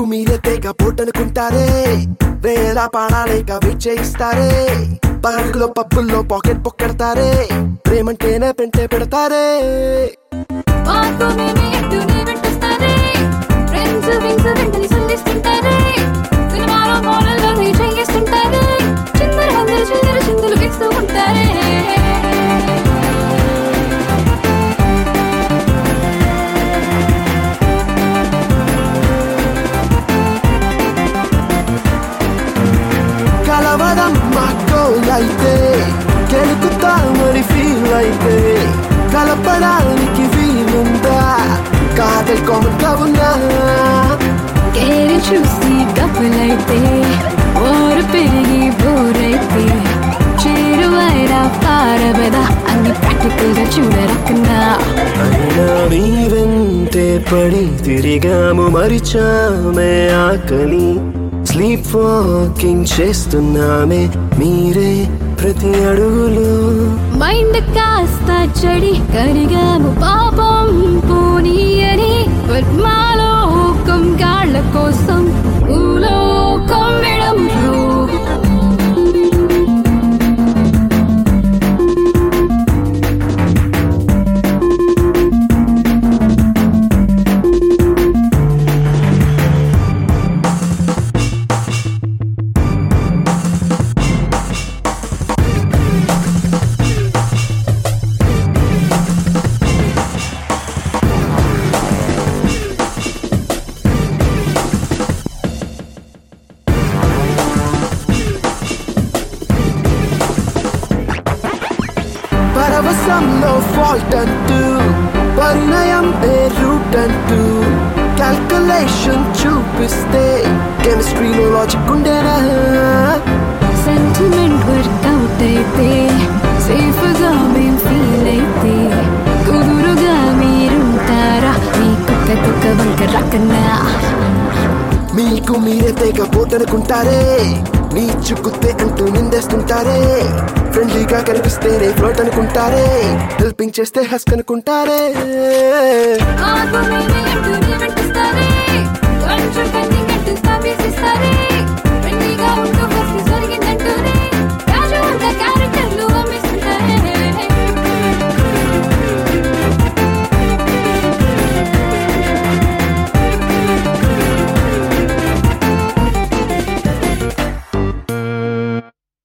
మీరే తెగ పోటనుకుంటారే వేళ పాడాలేక వెయిట్ చేయిస్తారే పార్కులో పప్పుల్లో పాకెట్ పొక్కెడతారే ప్రేమంటేనే పెంటే పెడతారే పార్కు మేమే ఎట్టునే వెంటొస్తారే ఫ్రెండ్స్ వింగ్స్ వెంటని సంధిస్తుంటారే సినిమాలో మోడల్లో రీచ్ చేస్తుంటారే చిందర వందర చిందర చిందులు ఇస్తూ ఉంటారే కలవడం మాకోలైతే గెలుకుతామని ఫీల్ అయితే కలపడానికి వీలుందా కాదల్ కామన్ కావున్నా కేరి చూసి కప్పులైతే ఓరు పెరిగి బోరైతే చేరువైరా పారబదా అన్ని ప్రాక్టికల్ గా చూడరకన్నా అయినా మీ వెంటే పడి తిరిగాము మరిచామే ఆకలి స్లీప్ వాకింగ్ చేస్తున్నామే మీరే ప్రతి అడుగులో మైండ్ కాస్త చెడి కరిగాము పాపం పోనీయని పద్మాలోకం గాళ్ళ కోసం భూలోకం విడంలో పరవశంలో ఫాల్ట్ అంటూ పరిణయం ఏ రూట్ అంటూ క్యాల్కులేషన్ చూపిస్తే కెమిస్ట్రీలో లాజిక్ ఉండేనా సెంటిమెంట్ వర్కౌట్ అయితే సేఫ్ గా మేం ఫీల్ అయితే కుదురుగా మీరుంటారా మీ కుక్క కుక్క వంక రకన్నా మీకు మీరే తెగ పోతనుకుంటారే నీ చుక్కుతే అంటూ నిందేస్తుంటారే ఫ్రెండ్లీగా కనిపిస్తేనే ఫ్లోట్ అనుకుంటారే హెల్పింగ్ చేస్తే హస్క్ అనుకుంటారే ఆత్మ మేమే అంటూ